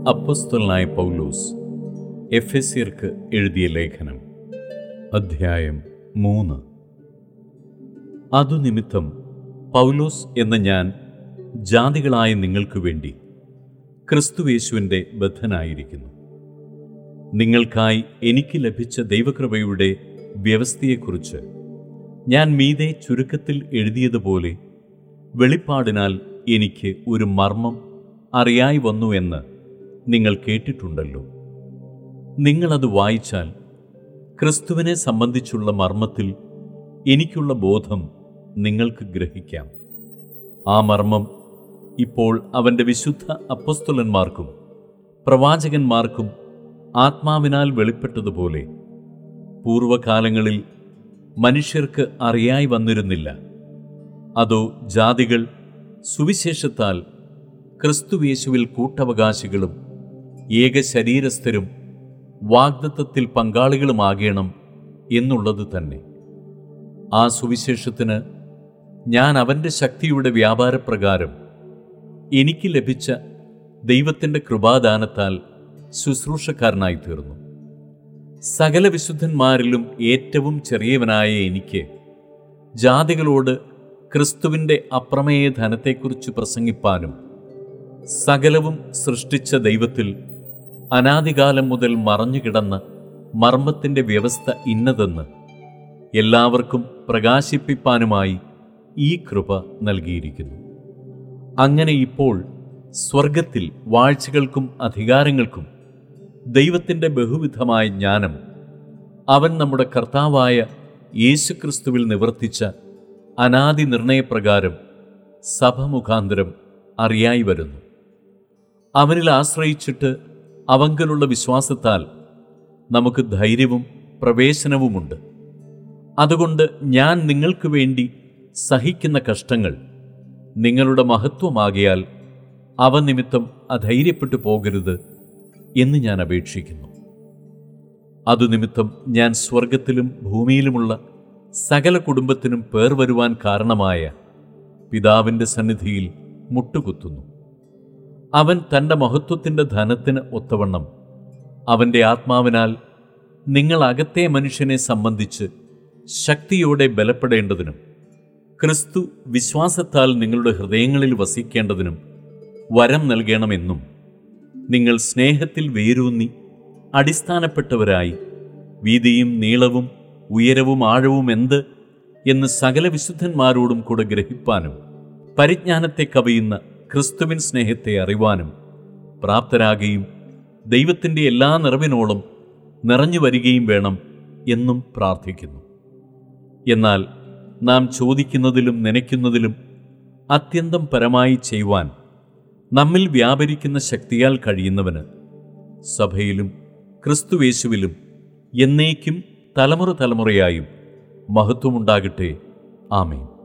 അപ്പസ്തലനായ പൗലോസ് എഫെസ്യർക്ക് എഴുതിയ ലേഖനം അധ്യായം മൂന്ന് അതുനിമിത്തം പൗലോസ് എന്ന ഞാൻ ജാതികളായ നിങ്ങൾക്കു വേണ്ടി ക്രിസ്തുവേശുവിൻ്റെ ബദ്ധനായിരിക്കുന്നു നിങ്ങൾക്കായി എനിക്ക് ലഭിച്ച ദൈവകൃപയുടെ വ്യവസ്ഥയെക്കുറിച്ച് ഞാൻ മീതെ ചുരുക്കത്തിൽ എഴുതിയതുപോലെ വെളിപ്പാടിനാൽ എനിക്ക് ഒരു മർമ്മം അറിയായി വന്നു എന്ന് നിങ്ങൾ കേട്ടിട്ടുണ്ടല്ലോ നിങ്ങളത് വായിച്ചാൽ ക്രിസ്തുവിനെ സംബന്ധിച്ചുള്ള മർമ്മത്തിൽ എനിക്കുള്ള ബോധം നിങ്ങൾക്ക് ഗ്രഹിക്കാം ആ മർമ്മം ഇപ്പോൾ അവൻ്റെ വിശുദ്ധ അപ്പസ്തുലന്മാർക്കും പ്രവാചകന്മാർക്കും ആത്മാവിനാൽ വെളിപ്പെട്ടതുപോലെ പൂർവകാലങ്ങളിൽ മനുഷ്യർക്ക് അറിയായി വന്നിരുന്നില്ല അതോ ജാതികൾ സുവിശേഷത്താൽ ക്രിസ്തുവേശുവിൽ കൂട്ടവകാശികളും ഏക ശരീരസ്ഥരും വാഗ്ദത്തത്തിൽ പങ്കാളികളുമാകേണം എന്നുള്ളത് തന്നെ ആ സുവിശേഷത്തിന് ഞാൻ അവൻ്റെ ശക്തിയുടെ വ്യാപാരപ്രകാരം എനിക്ക് ലഭിച്ച ദൈവത്തിൻ്റെ കൃപാദാനത്താൽ ശുശ്രൂഷക്കാരനായി തീർന്നു സകല വിശുദ്ധന്മാരിലും ഏറ്റവും ചെറിയവനായ എനിക്ക് ജാതികളോട് ക്രിസ്തുവിൻ്റെ അപ്രമേയ ധനത്തെക്കുറിച്ച് പ്രസംഗിപ്പാനും സകലവും സൃഷ്ടിച്ച ദൈവത്തിൽ അനാദികാലം മുതൽ മറഞ്ഞുകിടന്ന മർമ്മത്തിൻ്റെ വ്യവസ്ഥ ഇന്നതെന്ന് എല്ലാവർക്കും പ്രകാശിപ്പിപ്പാനുമായി ഈ കൃപ നൽകിയിരിക്കുന്നു അങ്ങനെ ഇപ്പോൾ സ്വർഗത്തിൽ വാഴ്ചകൾക്കും അധികാരങ്ങൾക്കും ദൈവത്തിൻ്റെ ബഹുവിധമായ ജ്ഞാനം അവൻ നമ്മുടെ കർത്താവായ യേശുക്രിസ്തുവിൽ നിവർത്തിച്ച അനാദി നിർണയപ്രകാരം സഭ മുഖാന്തരം അറിയായി വരുന്നു അവനിൽ ആശ്രയിച്ചിട്ട് അവങ്കലുള്ള വിശ്വാസത്താൽ നമുക്ക് ധൈര്യവും പ്രവേശനവുമുണ്ട് അതുകൊണ്ട് ഞാൻ നിങ്ങൾക്ക് വേണ്ടി സഹിക്കുന്ന കഷ്ടങ്ങൾ നിങ്ങളുടെ മഹത്വമാകിയാൽ അവ നിമിത്തം അധൈര്യപ്പെട്ടു പോകരുത് എന്ന് ഞാൻ അപേക്ഷിക്കുന്നു അതുനിമിത്തം ഞാൻ സ്വർഗത്തിലും ഭൂമിയിലുമുള്ള സകല കുടുംബത്തിനും പേർ വരുവാൻ കാരണമായ പിതാവിൻ്റെ സന്നിധിയിൽ മുട്ടുകുത്തുന്നു അവൻ തൻ്റെ മഹത്വത്തിൻ്റെ ധനത്തിന് ഒത്തവണ്ണം അവൻ്റെ ആത്മാവിനാൽ നിങ്ങൾ അകത്തെ മനുഷ്യനെ സംബന്ധിച്ച് ശക്തിയോടെ ബലപ്പെടേണ്ടതിനും ക്രിസ്തു വിശ്വാസത്താൽ നിങ്ങളുടെ ഹൃദയങ്ങളിൽ വസിക്കേണ്ടതിനും വരം നൽകണമെന്നും നിങ്ങൾ സ്നേഹത്തിൽ വേരൂന്നി അടിസ്ഥാനപ്പെട്ടവരായി വീതിയും നീളവും ഉയരവും ആഴവും എന്ത് എന്ന് സകല വിശുദ്ധന്മാരോടും കൂടെ ഗ്രഹിപ്പാനും പരിജ്ഞാനത്തെ കവിയുന്ന ക്രിസ്തുവിൻ സ്നേഹത്തെ അറിവാനും പ്രാപ്തരാകുകയും ദൈവത്തിൻ്റെ എല്ലാ നിറവിനോളം നിറഞ്ഞു വരികയും വേണം എന്നും പ്രാർത്ഥിക്കുന്നു എന്നാൽ നാം ചോദിക്കുന്നതിലും നനയ്ക്കുന്നതിലും അത്യന്തം പരമായി ചെയ്യുവാൻ നമ്മിൽ വ്യാപരിക്കുന്ന ശക്തിയാൽ കഴിയുന്നവന് സഭയിലും ക്രിസ്തുവേശുവിലും എന്നേക്കും തലമുറ തലമുറയായും മഹത്വമുണ്ടാകട്ടെ ആമേൻ